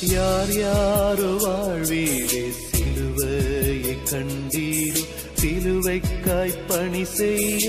யார் யாரோ வாழ்வீரே சிலுவையை கண்டீரோ சிலுவைக்காய் பணி செய்ய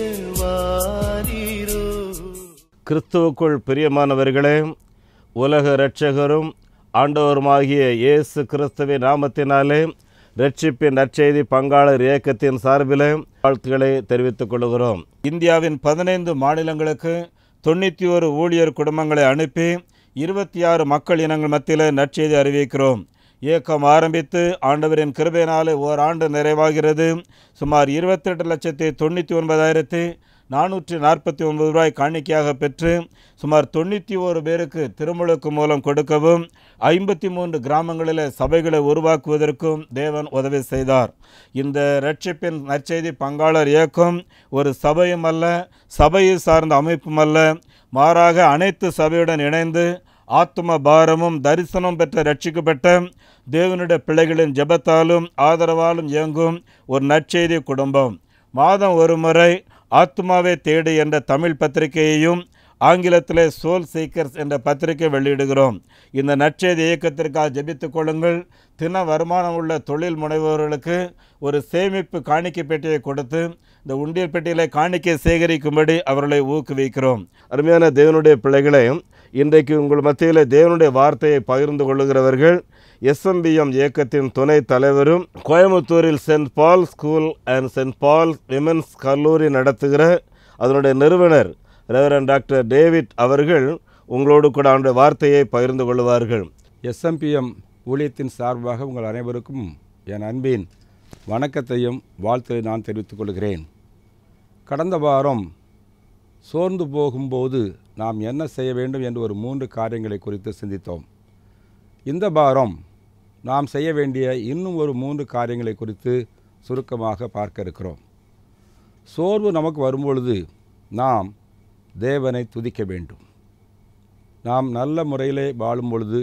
வாரீரோ கிறிஸ்துவுக்குள் பிரியமானவர்களே உலக இரட்சகரும் ஆண்டவருமாகிய இயேசு கிறிஸ்துவின் நாமத்தினாலே ரட்சிப்பின் நற்செய்தி பங்காளர் இயக்கத்தின் சார்பிலே வாழ்த்துக்களை தெரிவித்துக் கொள்கிறோம் இந்தியாவின் பதினைந்து மாநிலங்களுக்கு தொண்ணூற்றி ஒரு ஊழியர் குடும்பங்களை அனுப்பி இருபத்தி ஆறு மக்கள் இனங்கள் மத்தியில் நற்செய்தி அறிவிக்கிறோம் இயக்கம் ஆரம்பித்து ஆண்டவரின் கிருபையினாலே ஓராண்டு நிறைவாகிறது சுமார் இருபத்தெட்டு லட்சத்தி தொண்ணூற்றி ஒன்பதாயிரத்தி நானூற்றி நாற்பத்தி ஒன்பது ரூபாய் காணிக்கையாக பெற்று சுமார் தொண்ணூற்றி ஓரு பேருக்கு திருமுழுக்கு மூலம் கொடுக்கவும் ஐம்பத்தி மூன்று கிராமங்களில் சபைகளை உருவாக்குவதற்கும் தேவன் உதவி செய்தார் இந்த ரட்சிப்பின் நற்செய்தி பங்காளர் இயக்கம் ஒரு சபையும் அல்ல சபையை சார்ந்த அமைப்பும் அல்ல மாறாக அனைத்து சபையுடன் இணைந்து ஆத்ம பாரமும் தரிசனம் பெற்ற ரட்சிக்கப்பட்ட தேவனுடைய பிள்ளைகளின் ஜெபத்தாலும் ஆதரவாலும் இயங்கும் ஒரு நற்செய்தி குடும்பம் மாதம் ஒரு முறை ஆத்மாவே தேடு என்ற தமிழ் பத்திரிகையையும் ஆங்கிலத்திலே சோல் சீக்கர்ஸ் என்ற பத்திரிகை வெளியிடுகிறோம் இந்த நற்செய்தி இயக்கத்திற்காக ஜெபித்துக் கொள்ளுங்கள் தின வருமானம் உள்ள தொழில் முனைவோர்களுக்கு ஒரு சேமிப்பு காணிக்கை பெட்டியை கொடுத்து இந்த உண்டியல் பெட்டியிலே காணிக்கை சேகரிக்கும்படி அவர்களை ஊக்குவிக்கிறோம் அருமையான தேவனுடைய பிள்ளைகளை இன்றைக்கு உங்கள் மத்தியில் தேவனுடைய வார்த்தையை பகிர்ந்து கொள்ளுகிறவர்கள் எஸ்எம்பிஎம் இயக்கத்தின் துணை தலைவரும் கோயம்புத்தூரில் Saint Paul school and Saint Paul women's கல்லூரி நடத்துகிற அதனுடைய நிறுவனர் ரெவரன் டாக்டர் டேவிட் அவர்கள் உங்களோடு கூட அவனுடைய வார்த்தையை பகிர்ந்து கொள்வார்கள் எஸ்எம்பிஎம் ஊழியத்தின் சார்பாக உங்கள் அனைவருக்கும் என் அன்பின் வணக்கத்தையும் வாழ்த்தை நான் தெரிவித்துக் கொள்கிறேன் கடந்த வாரம் சோர்ந்து போகும்போது நாம் என்ன செய்ய வேண்டும் என்று ஒரு மூன்று காரியங்களை குறித்து சிந்தித்தோம் இந்த வாரம் நாம் செய்ய வேண்டிய இன்னும் ஒரு மூன்று காரியங்களை குறித்து சுருக்கமாக பார்க்க இருக்கிறோம் சோர்வு நமக்கு வரும்பொழுது நாம் தேவனை துதிக்க வேண்டும் நாம் நல்ல முறையிலே வாழும் பொழுது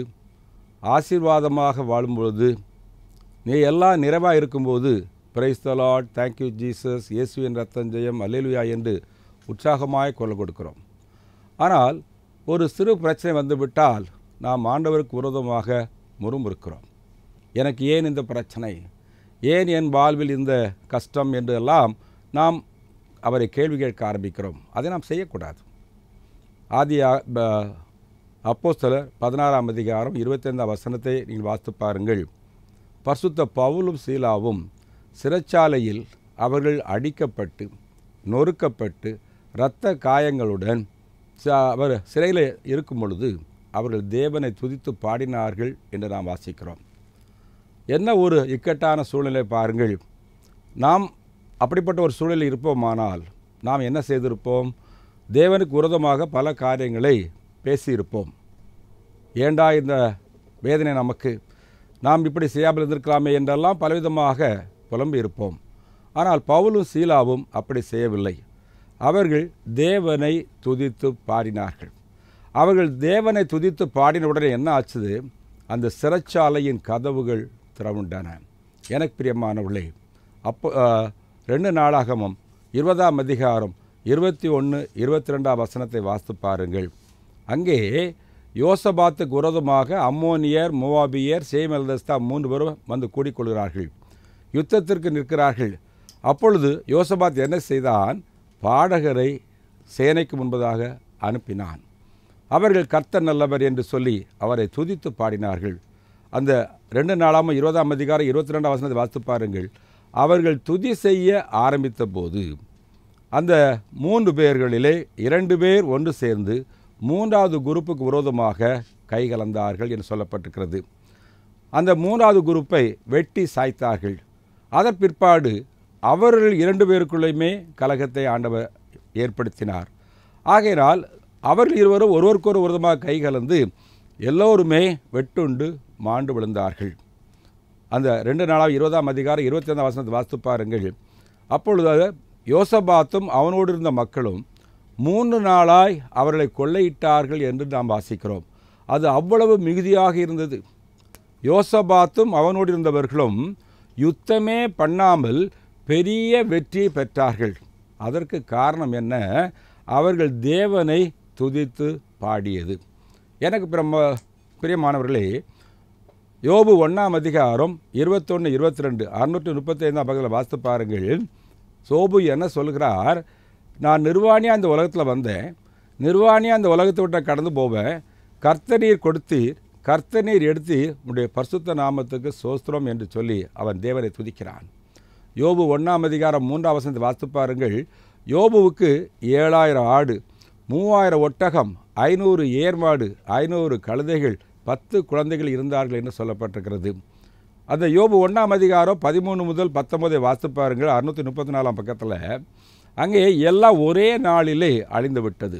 ஆசீர்வாதமாக வாழும் பொழுது நீ எல்லாம் நிறைவாக இருக்கும்போது praise the Lord thank you Jesus இயேசுவின் ரத்தம் ஜெயம் அல்லேலுயா என்று உற்சாகமாய் குரல் கொடுக்கிறோம் ஆனால் ஒரு சிறு பிரச்சனை வந்துவிட்டால் நாம் ஆண்டவருக்கு விரோதமாக முறுமுறுக்கிறோம் எனக்கு ஏன் இந்த பிரச்சனை ஏன் என் வாழ்வில் இந்த கஷ்டம் என்று எல்லாம் நாம் அவரை கேள்வி கேட்க ஆரம்பிக்கிறோம் அதை நாம் செய்யக்கூடாது ஆதி அப்போஸ்தலர் பதினாறாம் அதிகாரம் இருபத்தைந்தாம் வசனத்தை நீங்கள் வாசித்து பாருங்கள் பரிசுத்த பவுலும் சீலாவும் சிறைச்சாலையில் அவர்கள் அடிக்கப்பட்டு நொறுக்கப்பட்டு இரத்த காயங்களுடன் ச- அவர் சிறையில் இருக்கும் பொழுது அவர்கள் தேவனை துதித்து பாடினார்கள் என்று நாம் வாசிக்கிறோம் என்ன ஒரு இக்கட்டான சூழ்நிலை பாருங்கள் நாம் அப்படிப்பட்ட ஒரு சூழலில் இருப்போமானால் நாம் என்ன செய்திருப்போம் தேவனுக்கு விரோதமாக பல காரியங்களை பேசியிருப்போம் ஏண்டா இந்த வேதனை நமக்கு நாம் இப்படி செய்யாமல் இருந்திருக்கலாமே என்றெல்லாம் பலவிதமாக புலம்பி இருப்போம் ஆனால் பவுலும் சீலாவும் அப்படி செய்யவில்லை அவர்கள் தேவனை துதித்து பாடினார்கள் அவர்கள் தேவனை துதித்து பாடின உடனே என்ன ஆச்சுது அந்த சிறைச்சாலையின் கதவுகள் திறவுண்டன எனக்கு பிரியமானவர்களே அப்போ ஆ, ரெண்டு நாளாகமும் இருபதாம் அதிகாரம் இருபத்தி ஒன்று இருபத்தி ரெண்டாம் வசனத்தை வாசித்து பாருங்கள் அங்கே யோசபாத்துக்கு விரோதமாக அம்மோனியர் மோவாபியர் சேமல்தஸ்தா மூன்று பேரும் வந்து கூடிக்கொள்கிறார்கள் யுத்தத்திற்கு நிற்கிறார்கள் அப்பொழுது யோசபாத் என்ன செய்தான் பாடகரை சேனைக்கு முன்பதாக அனுப்பினான் அவர்கள் கர்த்தர் நல்லவர் என்று சொல்லி அவரை துதித்து பாடினார்கள் அந்த ரெண்டு நாளாம இருபதாம் அதிகாரம் இருபத்தி ரெண்டாம் வசனத்தை வாசித்து பாருங்கள் அவர்கள் துதி செய்ய ஆரம்பித்த போது அந்த மூன்று பேர்களிலே இரண்டு பேர் ஒன்று சேர்ந்து மூன்றாவது குரூப்புக்கு விரோதமாக கை கலந்தார்கள் என்று சொல்லப்பட்டிருக்கிறது அந்த மூன்றாவது குரூப்பை வெட்டி சாய்த்தார்கள் அதன் பிற்பாடு அவர்கள் இரண்டு பேருக்குள்ளேயுமே கலகத்தை ஆண்டவர் ஏற்படுத்தினார் ஆகையினால் அவர்கள் இருவரும் ஒருவருக்கொரு விரோதமாக கை கலந்து எல்லோருமே வெட்டுண்டு மாண்டு விழுந்தார்கள் அந்த ரெண்டு நாளாக இருபதாம் அதிகாரம் இருபத்தி ஐந்தாம் வசனத்தை வாசித்து பாருங்கள் அப்பொழுது யோசபாத்தும் அவனோடு இருந்த மக்களும் மூன்று நாளாய் அவர்களை கொள்ளையிட்டார்கள் என்று நாம் வாசிக்கிறோம் அது அவ்வளவு மிகுதியாக இருந்தது யோசபாத்தும் அவனோடு இருந்தவர்களும் யுத்தமே பண்ணாமல் பெரிய வெற்றி பெற்றார்கள் அதற்கு காரணம் என்ன அவர்கள் தேவனை துதித்து பாடியது எனக்கு பிரம்ம பிரியமானவர்களே யோபு ஒன்றாம் அதிகாரம் இருபத்தொன்று இருபத்தி ரெண்டு அறுநூற்றி முப்பத்தைந்தாம் பக்கத்தில் வாசித்து பாருங்கள் சோபு என்ன சொல்கிறார் நான் நிர்வாணியாக இந்த உலகத்தில் வந்தேன் நிர்வாணியாக இந்த உலகத்தை விட்டு கடந்து போவேன் கர்த்தநீர் கொடுத்தீர் கர்த்தநீர் எடுத்தீர் உடைய பரிசுத்த நாமத்துக்கு சோஸ்திரம் என்று சொல்லி அவன் தேவனை துதிக்கிறான் யோபு ஒன்றாம் அதிகாரம் மூன்றாம் வசனத்தை வாசித்து பாருங்கள் யோபுவுக்கு ஏழாயிரம் ஆடு மூவாயிரம் ஒட்டகம் ஐநூறு ஏர்மாடு ஐநூறு கழுதைகள் பத்து குழந்தைகள் இருந்தார்கள் என்று சொல்லப்பட்டிருக்கிறது அந்த யோபு ஒன்றாம் அதிகாரம் பதிமூணு முதல் பத்தொன்பதை வாசித்து பாருங்கள் அறுநூற்றி முப்பத்தி நாலாம் பக்கத்தில் அங்கே எல்லாம் ஒரே நாளிலே அழிந்து விட்டது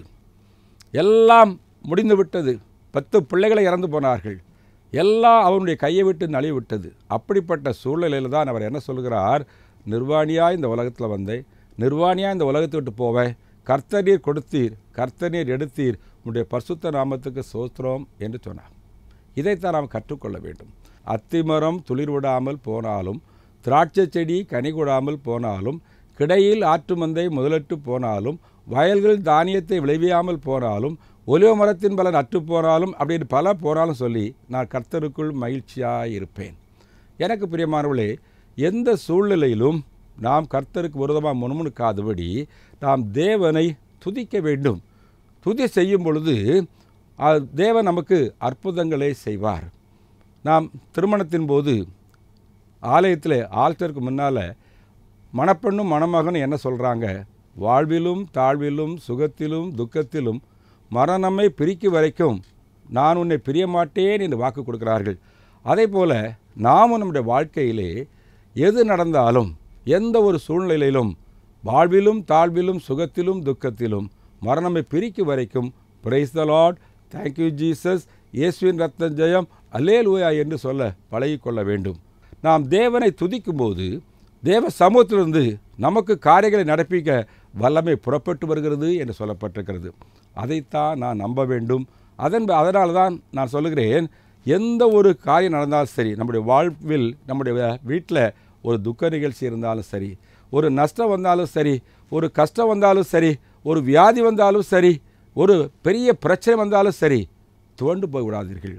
எல்லாம் முடிந்து விட்டது பத்து பிள்ளைகளை இறந்து போனார்கள் எல்லாம் அவனுடைய கையை விட்டு நழுவி விட்டது அப்படிப்பட்ட சூழ்நிலையில் தான் அவர் என்ன சொல்கிறார் நிர்வாணியாக இந்த உலகத்தில் வந்தேன் நிர்வாணியாக இந்த உலகத்தை விட்டு போவேன் கர்த்தநீர் கொடுத்தீர் கர்த்தநீர் எடுத்தீர் உன்னுடைய பரிசுத்த நாமத்துக்கு சோஸ்திரம் என்று சொன்னார் இதைத்தான் நாம் கற்றுக்கொள்ள வேண்டும் அத்திமரம் துளிர் விடாமல் போனாலும் திராட்சை செடி கனி கொடாமல் போனாலும் கிடையில் ஆற்று மந்தை முதலட்டு போனாலும் வயல்கள் தானியத்தை விளைவியாமல் போனாலும் ஒலிவ மரத்தின் பலன் அற்று போனாலும் அப்படின்னு பல போனாலும் சொல்லி நான் கர்த்தருக்குள் மகிழ்ச்சியாக இருப்பேன் எனக்கு பிரியமானவர்களே எந்த சூழ்நிலையிலும் நாம் கர்த்தருக்கு விரோதமாக முணுமுணுக்காதபடி நாம் தேவனை துதிக்க வேண்டும் துதி செய்யும் பொழுது அஹ், தேவன் நமக்கு அற்புதங்களை செய்வார் நாம் திருமணத்தின் போது ஆலயத்தில் ஆல்டருக்கு முன்னால் மணப்பெண்ணும் மணமகனும் என்ன சொல்கிறாங்க வாழ்விலும் தாழ்விலும் சுகத்திலும் துக்கத்திலும் மரணமை பிரிக்கும் வரைக்கும் நான் உன்னை பிரிய மாட்டேன் என்று வாக்கு கொடுக்கிறார்கள் அதே போல் நாமும் நம்முடைய வாழ்க்கையிலே எது நடந்தாலும் எந்த ஒரு சூழ்நிலையிலும் வாழ்விலும் தாழ்விலும் சுகத்திலும் துக்கத்திலும் மரணமை பிரிக்கும் வரைக்கும் praise the Lord thank you Jesus இயேசுவின் ரத்தம் ஜெயம் அல்லேலூயா என்று சொல்ல பழகிக்கொள்ள வேண்டும் நாம் தேவனை துதிக்கும்போது தேவ சமூகத்திலிருந்து நமக்கு காரியங்களை நடப்பிக்க வல்லமை புறப்பட்டு வருகிறது என்று சொல்லப்பட்டிருக்கிறது அதைத்தான் நான் நம்ப வேண்டும் அதன் அதனால தான் நான் சொல்லுகிறேன் எந்த ஒரு காரியம் நடந்தாலும் சரி நம்முடைய வாழ்வில் நம்முடைய வீட்டில் ஒரு துக்க நிகழ்ச்சி இருந்தாலும் சரி ஒரு நஷ்டம் வந்தாலும் சரி ஒரு கஷ்டம் வந்தாலும் சரி ஒரு வியாதி வந்தாலும் சரி ஒரு பெரிய பிரச்சனை வந்தாலும் சரி துவண்டு போய் விடாதீர்கள்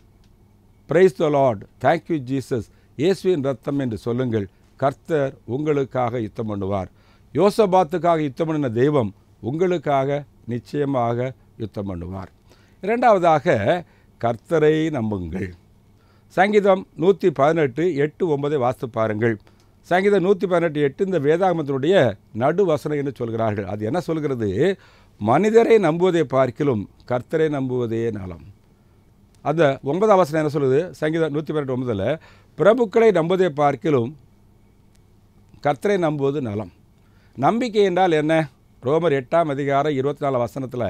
praise the Lord thank you Jesus இயேசுவின் ரத்தம் என்று சொல்லுங்கள் கர்த்தர் உங்களுக்காக யுத்தம் பண்ணுவார் யோசபாத்துக்காக யுத்தம் பண்ணின தெய்வம் உங்களுக்காக நிச்சயமாக யுத்தம் பண்ணுவார் இரண்டாவதாக கர்த்தரை நம்புங்கள் சங்கீதம் நூற்றி பதினெட்டு எட்டு ஒன்பதை வாசித்து பாருங்கள் சங்கீதம் நூற்றி பதினெட்டு எட்டு இந்த வேதாகமத்தினுடைய நடுவசனம் என்று சொல்கிறார்கள் அது என்ன சொல்கிறது மனிதரை நம்புவதை பார்க்கிலும் கர்த்தரை நம்புவதே நலம் அந்த ஒன்பதாம் வசனம் என்ன சொல்லுது சங்கீதம் நூற்றி பதினெட்டு ஒன்பதில் பிரபுக்களை நம்புவதை பார்க்கிலும் கர்த்தரை நம்புவது நலம் நம்பிக்கை என்றால் என்ன ரோமர் எட்டாம் அதிகாரம் இருபத்தி நாலு வசனத்தில்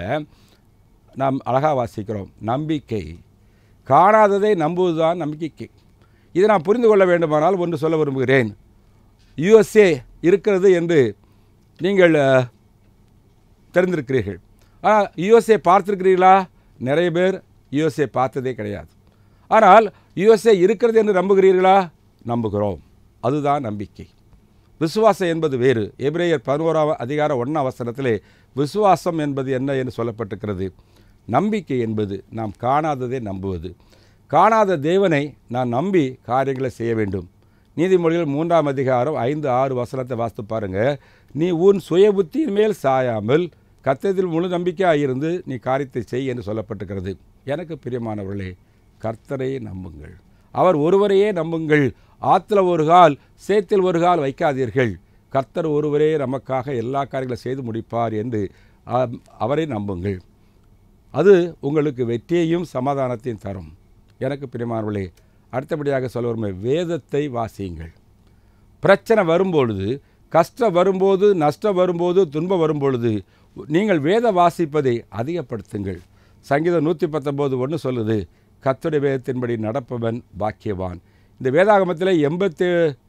நாம் அழகாக வாசிக்கிறோம் நம்பிக்கை காணாததை நம்புவதுதான் நம்பிக்கை இதை நான் புரிந்து கொள்ள வேண்டுமானால் ஒன்று சொல்ல விரும்புகிறேன் யுஎஸ்ஏ இருக்கிறது என்று நீங்கள் அஹ், தெரிந்திருக்கிறீர்கள் ஆனால் யுஎஸ்ஏ பார்த்திருக்கிறீர்களா நிறைய பேர் யுஎஸ்ஏ பார்த்ததே கிடையாது ஆனால் யுஎஸ்ஏ இருக்கிறது என்று நம்புகிறீர்களா நம்புகிறோம் அதுதான் நம்பிக்கை விசுவாசம் என்பது வேறு எபிரேயர் பதினோராம் அதிகார ஒன்றாம் வசனத்திலே விசுவாசம் என்பது என்ன என்று சொல்லப்பட்டிருக்கிறது நம்பிக்கை என்பது நாம் காணாததை நம்புவது காணாத தேவனை நான் நம்பி காரியங்களை செய்ய வேண்டும் நீதிமொழிகள் மூன்றாம் அதிகாரம் ஐந்து ஆறு வசனத்தை வாசித்து பாருங்க நீ உன் சுய புத்தியின் மேல் சாயாமல் கர்த்தத்தில் முழு நம்பிக்கையாக இருந்து நீ காரியத்தை செய் என்று சொல்லப்பட்டிருக்கிறது எனக்கு பிரியமானவர்களே கர்த்தரை நம்புங்கள் அவர் ஒருவரையே நம்புங்கள் ஆத்துல ஒரு கால் சேத்தில் ஒரு கால் வைக்காதீர்கள் கர்த்தர் ஒருவரே நமக்காக எல்லா காரியங்களும் செய்து முடிப்பார் என்று ஆம், அவரை நம்புங்கள் அது உங்களுக்கு வெற்றியையும் சமாதானத்தையும் தரும் எனக்கு பிரியமானவர்களே அடுத்தபடியாக சொல்ல விரும்ப வேதத்தை வாசியுங்கள் பிரச்சனை வரும்பொழுது கஷ்டம் வரும்போது நஷ்டம் வரும்போது துன்பம் வரும்பொழுது நீங்கள் வேத வாசிப்பதை அதிகப்படுத்துங்கள் சங்கீதம் நூற்றி பத்தொம்போது ஒன்று சொல்லுது கர்த்தருடைய வேதத்தின்படி நடப்பவன் பாக்கியவான் இந்த வேதாகமத்தில் எண்பத்து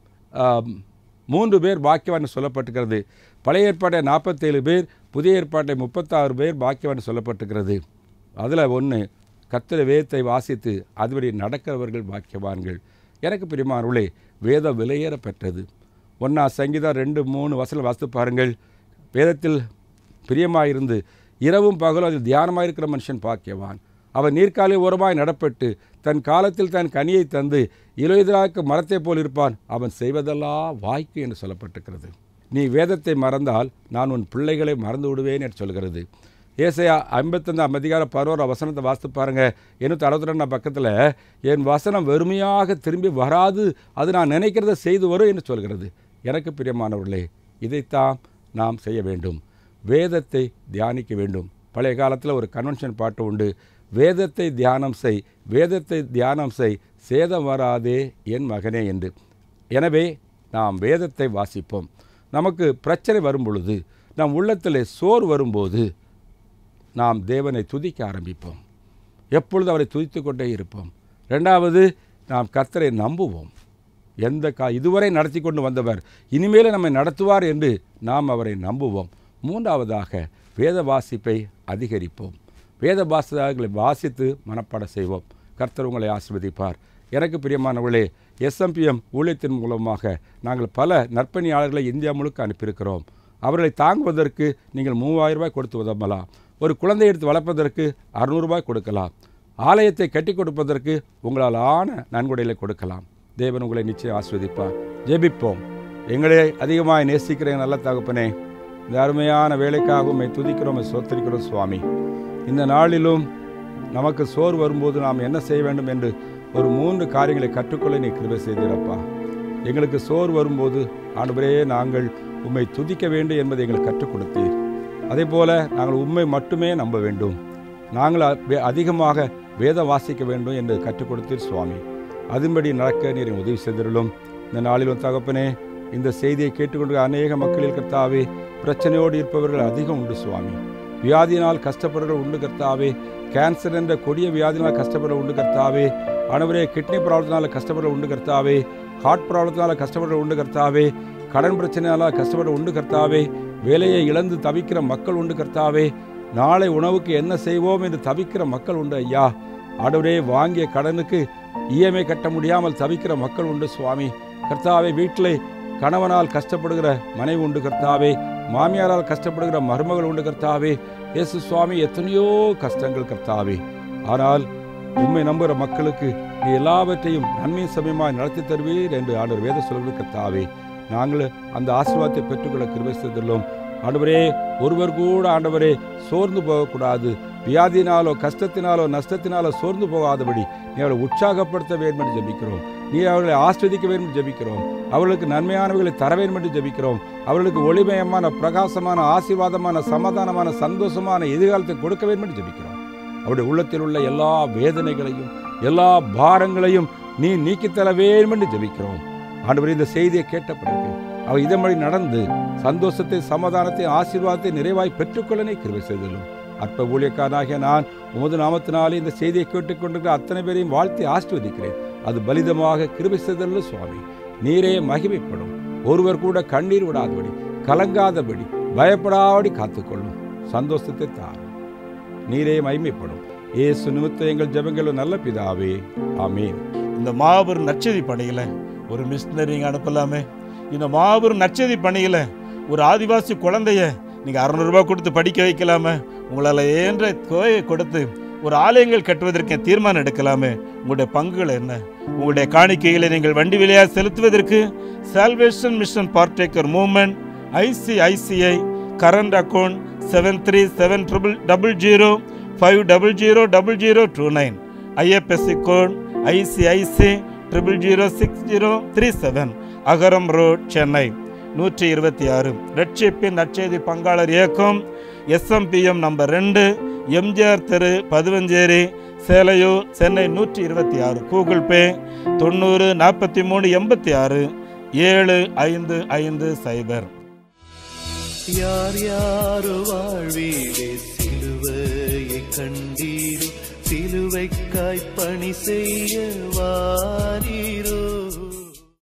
மூன்று பேர் பாக்கியவான் சொல்லப்பட்டிருக்கிறது பழைய ஏற்பாட்டை நாற்பத்தேழு பேர் புதிய ஏற்பாட்டை முப்பத்தாறு பேர் பாக்கியவான் சொல்லப்பட்டிருக்கிறது அதில் ஒன்று கர்த்தர வேதத்தை வாசித்து அதுபடி நடக்கிறவர்கள் பாக்கியவான்கள் எனக்கு பிரியமானவர்களே வேதம் விலையேற பெற்றது ஒன்றா சங்கீதம் ரெண்டு மூணு வசனம் வாசித்து பாருங்கள் வேதத்தில் பிரியமாயிருந்து இரவும் பகலும் அதில் தியானமாக இருக்கிற மனுஷன் பாக்கியவான் அவர் நீர்க்காலை ஓரமாய் நடப்பட்டு தன் காலத்தில் தன் கனியை தந்து இலையுதிராக்கு மரத்தைப் போல் இருப்பான் அவன் செய்வதெல்லாம் வாய்க்கு என்று சொல்லப்பட்டிருக்கிறது நீ வேதத்தை மறந்தால் நான் உன் பிள்ளைகளை மறந்து விடுவேன் என்று சொல்கிறது ஏசையா ஐம்பத்தஞ்சாம் அதிகார பதினோரா வசனத்தை வாசித்து பாருங்க எண்ணூற்றி அறுபத்தி ரெண்டாம் பக்கத்தில் என் வசனம் வெறுமையாக திரும்பி வராது அது நான் நினைக்கிறத செய்து வரும் என்று சொல்கிறது எனக்கு பிரியமானவர்களே இதைத்தான் நாம் செய்ய வேண்டும் வேதத்தை தியானிக்க வேண்டும் பழைய காலத்தில் ஒரு கன்வென்ஷன் பாட்டு உண்டு வேதத்தை தியானம் செய் வேதத்தை தியானம் செய் சேதம் வராதே என் மகனே என்று எனவே நாம் வேதத்தை வாசிப்போம் நமக்கு பிரச்சனை வரும் பொழுது நம் உள்ளத்தில் சோர் வரும்போது நாம் தேவனை துதிக்க ஆரம்பிப்போம் எப்பொழுது அவரை துதித்து கொண்டே இருப்போம் ரெண்டாவது நாம் கர்த்தரை நம்புவோம் எந்த கா இதுவரை நடத்தி கொண்டு வந்தவர் இனிமேல் நம்மை நடத்துவார் என்று நாம் அவரை நம்புவோம் மூன்றாவதாக வேத வாசிப்பை அதிகரிப்போம் வேத வாசகங்களை வாசித்து மனப்பாட செய்வோம் கர்த்தர் உங்களை ஆசிர்வதிப்பார் எனக்கு பிரியமானவர்களே எஸ்எம்பிஎம் ஊழியத்தின் மூலமாக நாங்கள் பல நற்பணியாளர்களை இந்தியா முழுக்க அனுப்பியிருக்கிறோம் அவர்களை தாங்குவதற்கு நீங்கள் மூவாயிரம் ரூபாய் கொடுத்து உதவலாம் ஒரு குழந்தை எடுத்து வளர்ப்பதற்கு அறுநூறுபாய் கொடுக்கலாம் ஆலயத்தை கட்டி கொடுப்பதற்கு உங்களால் ஆன நன்கொடைகளை கொடுக்கலாம் தேவன் உங்களை நிச்சயம் ஆஸ்வதிப்பார் ஜெபிப்போம் எங்களை அதிகமாக நேசிக்கிற நல்ல தகப்பனே இந்த அருமையான வேலைக்காக உம்மை துதிக்கிறோம் உம்மை சோத்தரிக்கிறோம் சுவாமி இந்த நாளிலும் நமக்கு சோர் வரும்போது நாம் என்ன செய்ய வேண்டும் என்று ஒரு மூன்று காரியங்களை கற்றுக்கொள்ள நீ கிருபை செய்திருப்பா எங்களுக்கு சோர் வரும்போது ஆண்டவரே நாங்கள் உம்மை துதிக்க வேண்டும் என்பதை எங்களுக்கு கற்றுக் கொடுத்தீர் அதே போல நாங்கள் உண்மை மட்டுமே நம்ப வேண்டும் நாங்கள் அ- வே- அதிகமாக வேதம் வாசிக்க வேண்டும் என்று கற்றுக் கொடுத்தீர் சுவாமி அதன்படி நடக்க நீர் எங்களுக்கு உதவி செய்திருளும் இந்த நாளிலும் தகப்பனே இந்த செய்தியை கேட்டுக்கொண்டு அநேக மக்களில் கர்த்தாவே பிரச்சனையோடு இருப்பவர்கள் அதிகம் உண்டு சுவாமி வியாதியினால் கஷ்டப்படுறவர்கள் உண்டு கர்த்தாவே கேன்சர் என்ற கொடிய வியாதியினால் கஷ்டப்படுற உண்டு கர்த்தாவே அனைவரே கிட்னி ப்ராப்ளத்தினால கஷ்டப்படுற உண்டு கர்த்தாவே ஹார்ட் ப்ராப்ளத்தினால கஷ்டப்படுற உண்டு கர்த்தாவே கடன் பிரச்சனையால கஷ்டப்படுற உண்டு கர்த்தாவே வேலையை இழந்து தவிக்கிற மக்கள் உண்டு கர்த்தாவே நாளை உணவுக்கு என்ன செய்வோம் என்று தவிக்கிற மக்கள் உண்டு ஐயா ஆண்டவரே வாங்கிய கடனுக்கு இஎம்ஐ கட்ட முடியாமல் தவிக்கிற மக்கள் உண்டு சுவாமி கர்த்தாவே வீட்டிலே கணவனால் கஷ்டப்படுகிற மனைவி உண்டு கர்த்தாவே மாமியாரால் கஷ்டப்படுகிற மருமகள் உண்டு கர்த்தாவே இயேசு சுவாமி எத்தனையோ கஷ்டங்கள் கர்த்தாவே ஆனால் உண்மை நம்புகிற மக்களுக்கு நீ எல்லாவற்றையும் நன்மை சமயமாய் நடத்தி தருவீர் என்று ஆண்டவர் வேத சொல்வது கர்த்தாவே நாங்கள் அந்த ஆசீர்வாதத்தை பெற்றுக்கொள்ள கிருபை செய்துள்ளோம் ஆண்டவரே ஒருவர் கூட ஆண்டவரே சோர்ந்து போகக்கூடாது வியாதினாலோ கஷ்டத்தினாலோ நஷ்டத்தினாலோ சோர்ந்து போகாதபடி நீ அவளை உற்சாகப்படுத்த வேண்டும் என்று ஜெபிக்கிறோம் நீ அவர்களை ஆஸ்வதிக்க வேண்டும் என்று ஜெபிக்கிறோம் அவர்களுக்கு நன்மையானவைகளை தர வேண்டும் என்று ஜெபிக்கிறோம் அவர்களுக்கு ஒளிமயமான பிரகாசமான ஆசீர்வாதமான சமாதானமான சந்தோஷமான எதிர்காலத்தை கொடுக்க வேண்டும் என்று ஜெபிக்கிறோம் அவருடைய உள்ளத்தில் உள்ள எல்லா வேதனைகளையும் எல்லா பாரங்களையும் நீ நீக்கித் தர வேண்டும் என்று ஜெபிக்கிறோம் ஆண்டவர் இந்த செய்தியை கேட்ட பிறகு அவர் இதன்படி நடந்து சந்தோஷத்தை சமாதானத்தை ஆசீர்வாதத்தை நிறைவாய் பெற்றுக்கொள்ள நீ கிருபை செய்தலும் அற்ப ஊழியக்காரனாகிய நான் உமது நாமத்தினாலே இந்த செய்தியை கேட்டுக்கொண்டிருக்கிற அத்தனை பேரையும் வாழ்த்தி ஆசீர்வதிக்கிறேன் அது பலிதமாக கிருபை செய்தலும் சுவாமி நீரே மகிமைப்படும் ஒருவர் கூட கண்ணீர் விடாதபடி கலங்காதபடி பயப்படாதபடி காத்துக்கொள்ளும் சந்தோஷத்தை தாரும் நீரே மகிமைப்படும் இயேசு நிமித்த எங்கள் ஜெபங்கள் நல்ல பிதாவே ஆமீன் இந்த மாபெரும் நற்செய்தி பணியில ஒரு மிஷினரி அனுப்பலாமே இந்த மாபெரும் நற்செய்தி பணியில ஒரு ஆதிவாசி குழந்தைய நீங்க அறுநூறுபா கொடுத்து படிக்க வைக்கலாமே உங்களால் ஏன்ற தொகையை கொடுத்து ஒரு ஆலயங்கள் கட்டுவதற்கு தீர்மானம் எடுக்கலாமே உங்களுடைய பங்குகள் என்ன உங்களுடைய காணிக்கைகளை நீங்கள் வண்டி விலையாக செலுத்துவதற்கு salvation mission partaker movement ICICI current account seven three seven triple double zero five double zero double zero two nine IFSC code ICIC triple zero six zero three seven Agaram road Chennai நூற்றி இருபத்தி ஆறு ரட்சிப்பின் நற்செய்தி பங்காளர் இயக்கம் எஸ்எம்பிஎம் நம்பர் ரெண்டு எம்ஜிஆர் தெரு பதுவஞ்சேரி சேலையூர் சென்னை நூற்றி இருபத்தி ஆறு கூகுள் பே தொண்ணூறு நாற்பத்தி மூணு எண்பத்தி ஆறு ஏழு ஐந்து ஐந்து சைபர் யார் யாரோ வாழ்வீரே சிலுவையை கண்டீரோ சிலுவைக்காய் பணி செய்ய வாரீரோ